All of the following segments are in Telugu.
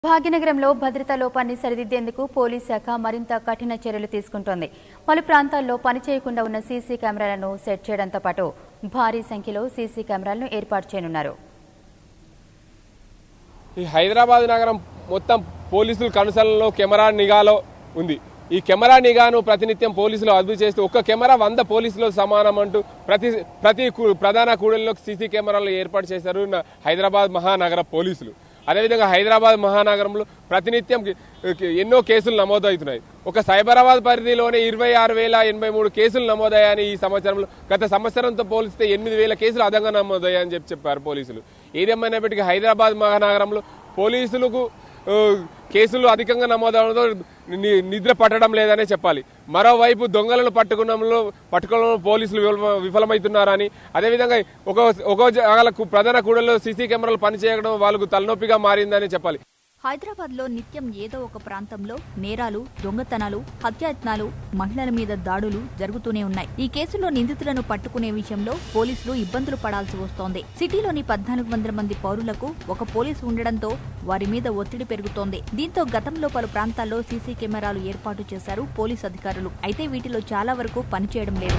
భాగ్యనగరంలో భద్రతా లోపాన్ని సరిదిద్దేందుకు పోలీస్ శాఖ మరింత కఠిన చర్యలు తీసుకుంటోంది పలు ప్రాంతాల్లో పనిచేయకుండా ఉన్న సీసీ కెమెరాలను సెట్ చేయడంతో పాటు భారీ సంఖ్యలో సీసీ కెమెరాలను ఏర్పాటు చేయనున్నారు ఈ హైదరాబాద్ నగరం మొత్తం పోలీసుల కనుసరణలో కెమెరా నిఘాలో ఉంది ఈ కెమెరా నిఘాను ప్రతినిత్యం పోలీసులు అదుపు చేస్తూ ఒక్క కెమెరా వంద పోలీసులు సమానం అంటూ ప్రతి ప్రతి కు- ప్రధాన కూడలిలో సీసీ కెమెరాలు ఏర్పాటు చేశారు న- హైదరాబాద్ మహానగర పోలీసులు అదేవిధంగా హైదరాబాద్ మహానగరంలో ప్రతినిత్యం కి- కి- ఎన్నో కేసులు నమోదవుతున్నాయి ఒక సైబరాబాద్ పరిధిలోనే ఇరవై ఆరు వేల ఎనభై మూడు కేసులు నమోదయ్యాయని ఈ సంవత్సరంలో గత సంవత్సరంతో పోలిస్తే ఎనిమిది వేల కేసులు అదనంగా నమోదయ్యాయని చెప్పి చెప్పారు పోలీసులు ఏదేమైనప్పటికీ హైదరాబాద్ మహానగరంలో పోలీసులకు ఆ, కేసులు అధికంగా నమోదవడంతో ని- నిద్ర పట్టడం లేదనే చెప్పాలి మరోవైపు దొంగలను పట్టుకున్నంలో పట్టుకోవడంలో పోలీసులు విఫల- విఫలమవుతున్నారని అదేవిధంగా ఒక ఒక జాగాలకు ప్రధాన కూడల్లో సీసీ కెమెరాలు పనిచేయడం వాళ్ళకు తలనొప్పిగా మారిందని చెప్పాలి హైదరాబాద్ లో నిత్యం ఏదో ఒక ప్రాంతంలో నేరాలు దొంగతనాలు హత్యాయత్నాలు మహిళల మీద దాడులు జరుగుతూనే ఉన్నాయి ఈ కేసులో నిందితులను పట్టుకునే విషయంలో పోలీసులు ఇబ్బందులు పడాల్సి వస్తోంది సిటీలోని పద్నాలుగు వందల మంది పౌరులకు ఒక పోలీసు ఉండడంతో వారి మీద ఒత్తిడి పెరుగుతోంది దీంతో గతంలో పలు ప్రాంతాల్లో సీసీ కెమెరాలు ఏర్పాటు చేశారు పోలీసు అధికారులు అయితే వీటిలో చాలా వరకు పనిచేయడం లేదు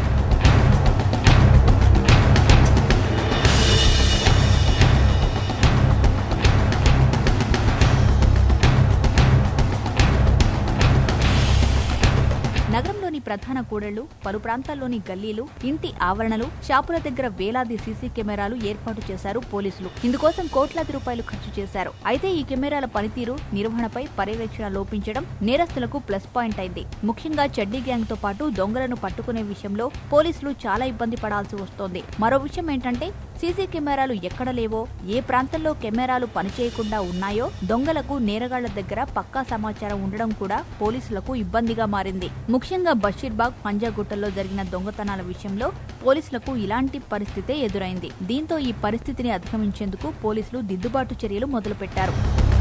నగరంలోని ప్రధాన కూడళ్లు పలు ప్రాంతాల్లోని గల్లీలు ఇంటి ఆవరణలు షాపుల దగ్గర వేలాది సీసీ కెమెరాలు ఏర్పాటు చేశారు పోలీసులు ఇందుకోసం కోట్లాది రూపాయలు ఖర్చు చేశారు అయితే ఈ కెమెరాల పనితీరు నిర్వహణపై పర్యవేక్షణ లోపించడం నేరస్తులకు ప్లస్ పాయింట్ అయింది ముఖ్యంగా చెడ్డీ గ్యాంగ్ తో పాటు దొంగలను పట్టుకునే విషయంలో పోలీసులు చాలా ఇబ్బంది పడాల్సి వస్తోంది మరో విషయం ఏంటంటే సీసీ కెమెరాలు ఎక్కడ లేవో ఏ ప్రాంతంలో కెమెరాలు పనిచేయకుండా ఉన్నాయో దొంగలకు నేరగాళ్ల దగ్గర పక్కా సమాచారం ఉండడం కూడా పోలీసులకు ఇబ్బందిగా మారింది ముఖ్యంగా బషీర్బాగ్ పంజాగుట్టల్లో జరిగిన దొంగతనాల విషయంలో పోలీసులకు ఇలాంటి పరిస్థితే ఎదురైంది దీంతో ఈ పరిస్థితిని అధిగమించేందుకు పోలీసులు దిద్దుబాటు చర్యలు మొదలుపెట్టారు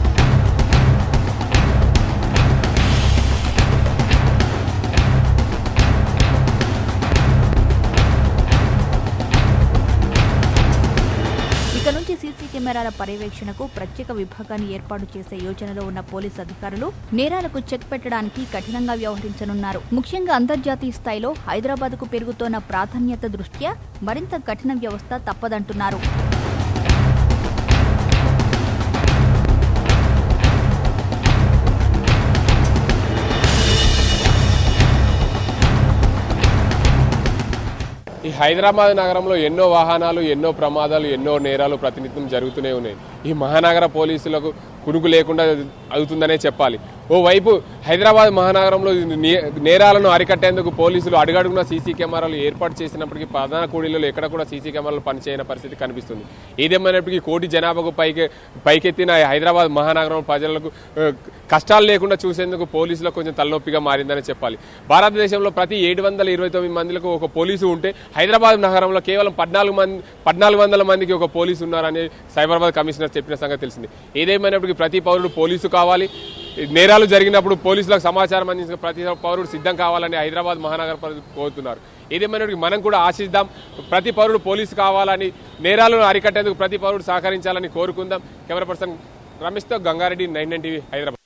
ఇక నుంచి సీసీ కెమెరాల పర్యవేక్షణకు ప్రత్యేక విభాగాన్ని ఏర్పాటు చేసే యోచనలో ఉన్న పోలీసు అధికారులు నేరాలకు చెక్ పెట్టడానికి కఠినంగా వ్యవహరించనున్నారు ముఖ్యంగా అంతర్జాతీయ స్థాయిలో హైదరాబాద్ కు పెరుగుతోన్న ప్రాధాన్యత దృష్ట్యా మరింత కఠిన వ్యవస్థ తప్పదంటున్నారు ఈ హైదరాబాద్ నగరంలో ఎన్నో వాహనాలు ఎన్నో ప్రమాదాలు ఎన్నో నేరాలు ప్రతినిత్యం జరుగుతూనే ఉన్నాయి ఈ మహానగర పోలీసులకు కునుకు లేకుండా అవుతుందనే చెప్పాలి ఓవైపు హైదరాబాద్ మహానగరంలో నే- నేరాలను అరికట్టేందుకు పోలీసులు అడుగడుగున సీసీ కెమెరాలు ఏర్పాటు చేసినప్పటికీ ప్రధాన కూడీలలో ఎక్కడ కూడా సీసీ కెమెరాలు పనిచేయని పరిస్థితి కనిపిస్తుంది ఏదేమైనప్పటికీ కోటి జనాభాకు పైకి పైకెత్తిన ఈ హైదరాబాద్ మహానగరం ప్రజలకు ఆ, కష్టాలు లేకుండా చూసేందుకు పోలీసులకు కొంచెం తలనొప్పిగా మారిందని చెప్పాలి భారతదేశంలో ప్రతి ఏడు వందల ఇరవై తొమ్మిది మందిలకు ఒక పోలీసు ఉంటే హైదరాబాద్ నగరంలో కేవలం పద్నాలుగు మంది పద్నాలుగు వందల మందికి ఒక పోలీసు ఉన్నారని సైబరాబాద్ కమిషనర్ చెప్పిన సంగతి తెలిసింది ఏదేమైనప్పటికీ ప్రతి పౌరుడు పోలీసు కావాలి నేరాలు జరిగినప్పుడు పోలీసులకు సమాచారం అందించిన ప్రతి పౌరుడు సిద్ధం కావాలని హైదరాబాద్ మహానగర ప్రజలు కోరుతున్నారు ఏదేమైనప్పటికీ మనం కూడా ఆశిద్దాం ప్రతి పౌరుడు పోలీసు కావాలని నేరాలను అరికట్టేందుకు ప్రతి పౌరుడు సహకరించాలని కోరుకుందాం కెమెరా పర్సన్ రమేష్తో గంగారెడ్డి నైన్ టీవీ హైదరాబాద్